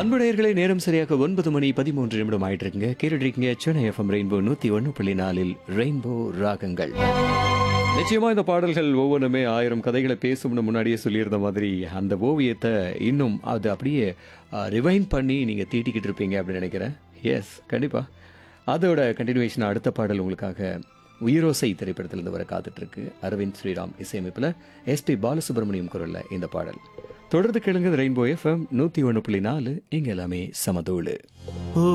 அன்பு நேயர்களே நேரம் சரியாக ஒன்பது மணி பதிமூன்று நிமிடம் ஆயிட்டு இருக்குங்க கேட்டுட்டு இருக்கீங்க சென்னை எஃப்எம் ரெயின்போ நூத்தி ஒன்று புள்ளி நாலில் ரெயின்போ ராகங்கள் நிச்சயமா இந்த பாடல்கள் ஒவ்வொன்றுமே ஆயிரம் கதைகளை பேசும்னு முன்னாடியே சொல்லியிருந்த மாதிரி அந்த ஓவியத்தை இன்னும் அது அப்படியே ரிவைன் பண்ணி நீங்க தீட்டிக்கிட்டு இருப்பீங்க அப்படின்னு நினைக்கிறேன் எஸ் கண்டிப்பா அதோட கண்டினியூவேஷன் அடுத்த பாடல் உங்களுக்காக உயிரோசை திரைப்படத்திலிருந்து வர காத்துட்டு இருக்கு அரவிந்த் ஸ்ரீராம் இசையமைப்பில் எஸ்பி பாலசுப்ரமணியம் குரல்ல இந்த பாடல் தொடர்ந்து கேளுங்க ரெயின்போ எஃப்எம் நூற்றி ஒன்று புள்ளி நாலு இங்கே எல்லாமே சமதோடு